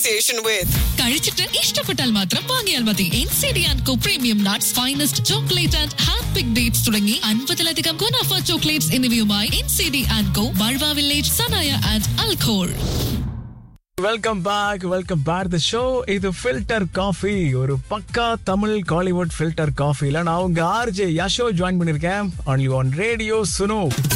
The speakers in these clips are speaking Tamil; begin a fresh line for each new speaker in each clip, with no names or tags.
association with.
കഴിച്ചിട്ട് ഇഷ്ടപ്പെട്ടാൽ മാത്രം വാങ്ങിയാൽ മതി N C D and co premium nuts finest chocolate and hand pick dates തുടങ്ങി അൻപതിലധികം ഗുണാഫ ചോക്ലേറ്റ്സ് എന്നിവയുമായി N C D and co ബൾവ വില്ലേജ് സനായ ആൻഡ് അൽഖോൾ
welcome back welcome back the show இது ஃபில்டர் காஃபி ஒரு பக்கா தமிழ் காலிவுட் ஃபில்டர் காஃபில நான் உங்க ஆர்ஜே யஷோ ஜாயின் பண்ணிருக்கேன் ஒன்லி ஆன் ரேடியோ சுனோ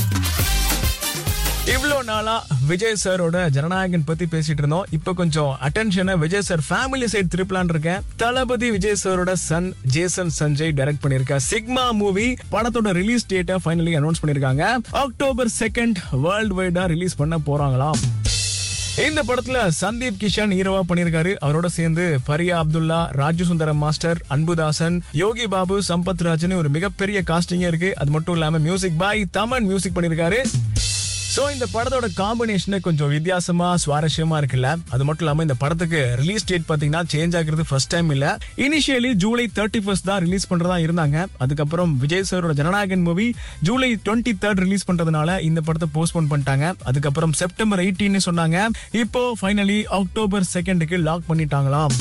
இவ்வளோ நாளா விஜய் சாரோட ஜனநாயகன் பத்தி பேசிட்டு இருந்தோம் இப்போ கொஞ்சம் அட்டென்ஷனை விஜய் சார் ஃபேமிலி சைடு திருப்பலான் இருக்கேன் தளபதி விஜய் சாரோட சன் ஜேசன் சஞ்சய் டைரக்ட் பண்ணிருக்க சிக்மா மூவி படத்தோட ரிலீஸ் டேட்டை ஃபைனலி அனௌன்ஸ் பண்ணிருக்காங்க அக்டோபர் செகண்ட் வேர்ல்டு வைடா ரிலீஸ் பண்ண போறாங்களாம் இந்த படத்துல சந்தீப் கிஷன் ஹீரோவா பண்ணிருக்காரு அவரோட சேர்ந்து பரியா அப்துல்லா ராஜு சுந்தரம் மாஸ்டர் அன்புதாசன் யோகி பாபு சம்பத் ராஜன் ஒரு மிகப்பெரிய காஸ்டிங்கே இருக்கு அது மட்டும் இல்லாம மியூசிக் பாய் தமன் மியூசிக் பண்ணிருக்காரு சோ இந்த படத்தோட காம்பினேஷன் கொஞ்சம் வித்தியாசமா சுவாரஸ்யமா இருக்குல்ல அது மட்டும் இல்லாம இந்த படத்துக்கு ரிலீஸ் டேட் பாத்தீங்கன்னா சேஞ்ச் ஆகுறது ஃபர்ஸ்ட் டைம் இல்ல இனிஷியலி ஜூலை தேர்ட்டி ஃபர்ஸ்ட் தான் ரிலீஸ் பண்றதா இருந்தாங்க அதுக்கப்புறம் விஜய் சாரோட Jananayagan movie July twenty third release பண்றதுனால இந்த படத்தை போஸ்ட்போன் பண்ணிட்டாங்க அதுக்கப்புறம் செப்டம்பர் 18 சொன்னாங்க இப்போ ஃபைனலி அக்டோபர் செகண்டுக்கு லாக் பண்ணிட்டாங்களாம்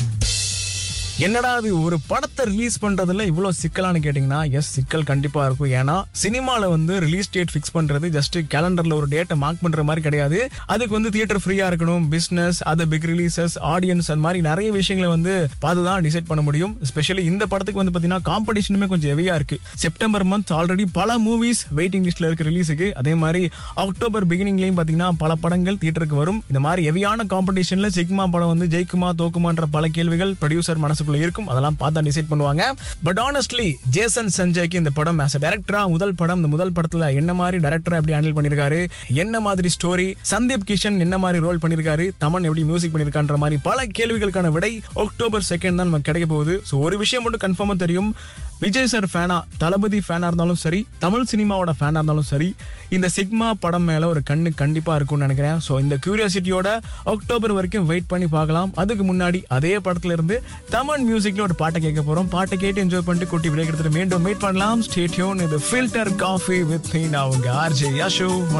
என்னடா அது ஒரு படத்தை ரிலீஸ் பண்றதுல இவ்வளவு சிக்கலான்னு கேட்டீங்கன்னா எஸ் சிக்கல் கண்டிப்பா இருக்கும் ஏன்னா சினிமால வந்து ரிலீஸ் டேட் ஃபிக்ஸ் பண்றது ஜஸ்ட் கேலண்டர்ல ஒரு டேட்டை மார்க் பண்ற மாதிரி கிடையாது அதுக்கு வந்து தியேட்டர் ஃப்ரீயா இருக்கணும் பிசினஸ் அது பிக் ரிலீசஸ் ஆடியன்ஸ் அந்த மாதிரி நிறைய விஷயங்களை வந்து பார்த்து தான் டிசைட் பண்ண முடியும் ஸ்பெஷலி இந்த படத்துக்கு வந்து பாத்தீங்கன்னா காம்படிஷனுமே கொஞ்சம் ஹெவியா இருக்கு செப்டம்பர் மந்த் ஆல்ரெடி பல மூவிஸ் வெயிட்டிங் லிஸ்ட்ல இருக்கு ரிலீஸுக்கு அதே மாதிரி அக்டோபர் பிகினிங்லயும் பாத்தீங்கன்னா பல படங்கள் தியேட்டருக்கு வரும் இந்த மாதிரி ஹெவியான காம்படிஷன்ல சிக்மா படம் வந்து ஜெயிக்குமா தோக்குமான்ற பல கேள்விகள் ப்ரொடியூசர் மனசுக்குள்ள இருக்கும் அதெல்லாம் பார்த்தா டிசைட் பண்ணுவாங்க பட் ஆனஸ்ட்லி ஜேசன் சஞ்சய்க்கு இந்த படம் ஆஸ் டேரக்டரா முதல் படம் இந்த முதல் படத்துல என்ன மாதிரி டேரக்டர் எப்படி ஹேண்டில் பண்ணிருக்காரு என்ன மாதிரி ஸ்டோரி சந்தீப் கிஷன் என்ன மாதிரி ரோல் பண்ணிருக்காரு தமன் எப்படி மியூசிக் பண்ணிருக்கான்ற மாதிரி பல கேள்விகளுக்கான விடை அக்டோபர் செகண்ட் தான் நமக்கு கிடைக்க போகுது ஸோ ஒரு விஷயம் மட்டும் கன்ஃபார்மா தெரியும் விஜய் சார் ஃபேனா தளபதி ஃபேனா இருந்தாலும் சரி தமிழ் சினிமாவோட ஃபேனா இருந்தாலும் சரி இந்த சிக்மா படம் மேல ஒரு கண்ணு கண்டிப்பா இருக்கும்னு நினைக்கிறேன் ஸோ இந்த கியூரியாசிட்டியோட அக்டோபர் வரைக்கும் வெயிட் பண்ணி பார்க்கலாம் அதுக்கு முன்னாடி அதே படத்துல இருந்து தமிழ் மியூசிக்ல ஒரு பாட்டை கேட்க போறோம் பாட்டை கேட்டு என்ஜாய் பண்ணிட்டு குட்டி பிரேக் எடுத்துட்டு மீண்டும் மீட் பண்ணலாம் ஸ்டேட்யூன் இது ஃபில்டர் காஃபி வித் நான் உங்க ஆர்ஜே யஷோ